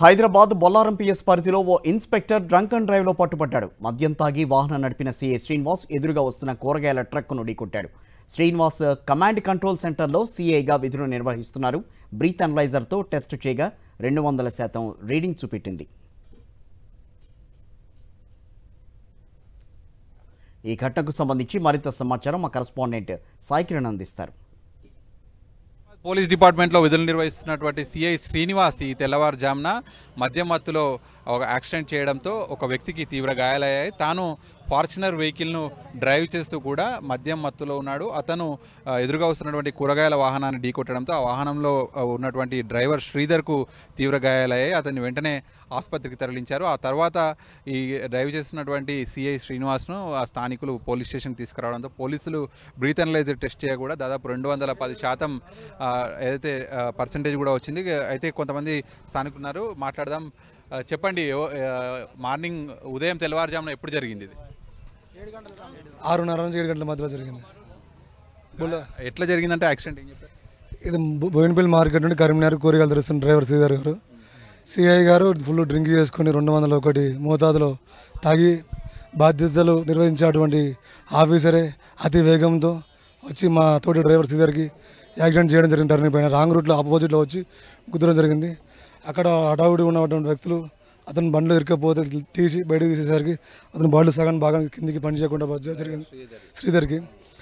Hyderabad Bollaram PS పరిధిలో ఓ inspector drunk and డ్రైవ్లో పట్టుబడ్డాడు మద్యం తాగి వాహనం నడిపిన సీఐ శ్రీనివాస్ ఎదురుగా వస్తున్న కూరగాయల ట్రక్కును ఢీకొట్టాడు శ్రీనివాస్ కమాండ్ కంట్రోల్ సెంటర్లో సీఐగా విధులు నిర్వహిస్తున్నారు బ్రీత్ అనలైజర్తో టెస్ట్ చేయగా రెండు వందల శాతం రీడింగ్ చూపెట్టింది ఈ ఘటనకు సంబంధించి మరింత సమాచారం మా కరస్పాండెంట్ సాయి కిరణ్ అందిస్తారు పోలీస్ డిపార్ట్మెంట్లో విధులు నిర్వహిస్తున్నటువంటి సిఐ శ్రీనివాస్ ఈ తెల్లవారుజామున మద్యం మత్తులో ఒక యాక్సిడెంట్ చేయడంతో ఒక వ్యక్తికి తీవ్ర గాయాలయ్యాయి తాను ఫార్చునర్ వెహికల్ను డ్రైవ్ చేస్తూ కూడా మద్యం మత్తులో ఉన్నాడు అతను ఆ, ఎదురుగా వస్తున్నటువంటి కూరగాయల వాహనాన్ని ఢీకొట్టడంతో ఆ వాహనంలో ఆ, ఉన్నటువంటి డ్రైవర్ శ్రీధర్కు తీవ్ర గాయాలయ్యాయి అతన్ని వెంటనే ఆసుపత్రికి తరలించారు ఆ తర్వాత ఈ డ్రైవ్ చేస్తున్నటువంటి సిఐ శ్రీనివాస్ను ఆ స్థానికులు పోలీస్ స్టేషన్కి తీసుకురావడంతో పోలీసులు బ్రీత్ అనలైజర్ టెస్ట్ చేయ కూడా దాదాపు రెండు వందల పది శాతం ఆ, ఏదైతే పర్సంటేజ్ కూడా వచ్చింది అయితే కొంతమంది స్థానికులు ఉన్నారు మాట్లాడదాం ఆ, చెప్పండి ఎవ- ఆ, మార్నింగ్ ఉదయం తెల్లవారుజామున ఎప్పుడు జరిగింది ఇది ఆరున్నర నుంచి ఏడు గంటల మధ్యలో జరిగింది బుల్ల ఎట్లా జరిగిందంటే యాక్సిడెంట్ ఏం చెప్పారు ఇది బో- బోయినపల్లి మార్కెట్ నుండి కరీంనగర్ కూరగాయలు తెరుస్తున్న డ్రైవర్ శ్రీధర్ గారు సిఐ గారు ఫుల్ డ్రింక్ చేసుకొని రెండు వందల ఒకటి మోతాదులో తాగి బాధ్యతలు నిర్వహించేటువంటి ఆఫీసరే అతి వేగంతో వచ్చి మా తోటి డ్రైవర్ శ్రీధర్కి యాక్సిడెంట్ చేయడం జరిగింది టర్నింగ్ పైన రాంగ్ రూట్లో ఆపోజిట్లో వచ్చి గుద్దడం జరిగింది అక్కడ హఠావుడి ఉన్నటువంటి వ్యక్తులు అతను బండ్లు ఇరకపోతే తీసి బయటకు తీసేసరికి అతని బాడీ సగం బాగా కిందికి పని చేయకుండా పోతే జరిగింది శ్రీధర్కి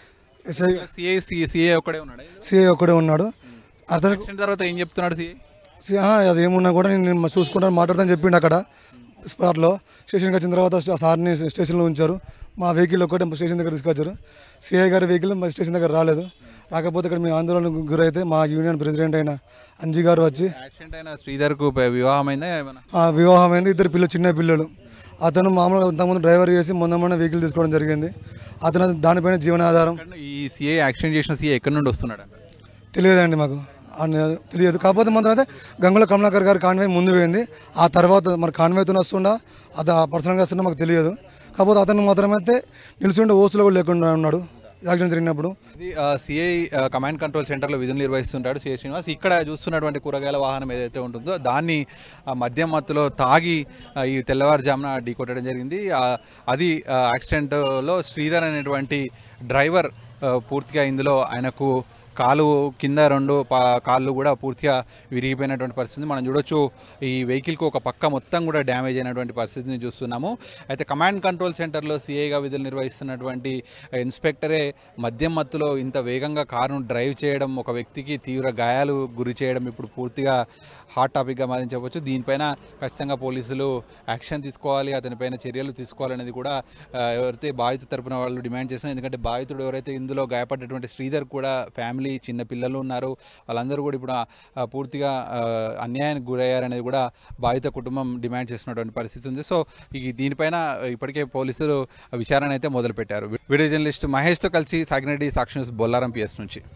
ఎస్ఐ సిఐ సిఐ ఒక్కడే ఉన్నాడు సిఐ ఒక్కడే ఉన్నాడు అతను యాక్సిడెంట్ తర్వాత ఏం చెప్తున్నాడు సిఐ సి- ఆ, అది ఏమున్నా కూడా నేను నేను చూసుకుంటాను మాట్లాడతాను చెప్పిండు అక్కడ స్పాట్లో స్టేషన్కి వచ్చిన తర్వాత ఆ సార్ని స్టేషన్లో ఉంచారు మా వెహికల్ ఒకటి స్టేషన్ దగ్గర తీసుకొచ్చారు సిఐ గారి వెహికల్ మా స్టేషన్ దగ్గర రాలేదు రాకపోతే ఇక్కడ మీ ఆందోళనకు గురైతే మా యూనియన్ ప్రెసిడెంట్ అయిన అంజీ గారు వచ్చి యాక్సిడెంట్ అయిన శ్రీధర్కు ప- వివాహమైందా ఏమైనా ఆ వివాహం అయింది ఇద్దరు పిల్లలు చిన్న పిల్లలు అతను మామూలుగా ఇంతకుముందు డ్రైవర్ చేసి మొన్న మొన్న వెహికల్ తీసుకోవడం జరిగింది అతను దానిపైన జీవనాధారం ఈ సిఐ యాక్సిడెంట్ చేసిన సిఐ ఎక్కడి నుండి వస్తున్నాడు అంట తెలియదండి మాకు ఆయన తెలియదు కాకపోతే మాత్రం అయితే గంగుల కమలాకర్ గారి కాన్వాయ్ ముందు పోయింది ఆ తర్వాత మరి కాన్వాయ్తో వస్తుండా అది పర్సనల్గా వస్తుండా మాకు తెలియదు కాకపోతే అతను మాత్రం అయితే నిలిచి ఓసులో కూడా లేకుండా ఉన్నాడు యాక్సిడెంట్ జరిగినప్పుడు ఇది సిఐ కమాండ్ కంట్రోల్ సెంటర్లో విధులు నిర్వహిస్తుంటాడు సిఐ శ్రీనివాస్ ఇక్కడ చూస్తున్నటువంటి కూరగాయల వాహనం ఏదైతే ఉంటుందో దాన్ని ఆ, మద్యం మత్తులో తాగి ఆ, ఈ తెల్లవారుజామున ఢీకొట్టడం జరిగింది ఆ, అది ఆ, యాక్సిడెంట్లో శ్రీధర్ అనేటువంటి డ్రైవర్ ఆ, పూర్తిగా ఇందులో ఆయనకు కాలు కింద రెండు పా కాళ్ళు కూడా పూర్తిగా విరిగిపోయినటువంటి పరిస్థితి మనం చూడొచ్చు ఈ వెహికల్కి ఒక పక్క మొత్తం కూడా డ్యామేజ్ అయినటువంటి పరిస్థితిని చూస్తున్నాము అయితే కమాండ్ కంట్రోల్ సెంటర్లో సిఐగా విధులు నిర్వహిస్తున్నటువంటి ఇన్స్పెక్టరే మద్యం మత్తులో ఇంత వేగంగా కారును డ్రైవ్ చేయడం ఒక వ్యక్తికి తీవ్ర గాయాలు గురి చేయడం ఇప్పుడు పూర్తిగా హాట్ టాపిక్గా మారింది చెప్పొచ్చు దీనిపైన ఖచ్చితంగా పోలీసులు యాక్షన్ తీసుకోవాలి అతనిపైన చర్యలు తీసుకోవాలనేది కూడా ఆ, ఎవరైతే బాధిత తరపున వాళ్ళు డిమాండ్ చేస్తున్నారు ఎందుకంటే బాధితుడు ఎవరైతే ఇందులో గాయపడ్డటువంటి శ్రీధర్ కూడా ఫ్యామిలీ చిన్న పిల్లలు ఉన్నారు వాళ్ళందరూ కూడా ఇప్పుడు ఆ, ఆ, పూర్తిగా ఆ, అన్యాయానికి గురయ్యారనేది కూడా బాధిత కుటుంబం డిమాండ్ చేస్తున్నటువంటి పరిస్థితి ఉంది సో ఈ దీనిపైన ఇప్పటికే పోలీసులు విచారణ అయితే మొదలుపెట్టారు వీడియో జర్నలిస్ట్ మహేష్తో కలిసి సాగిరెడ్డి సాక్షి న్యూస్ బొల్లారం పిఎస్ నుంచి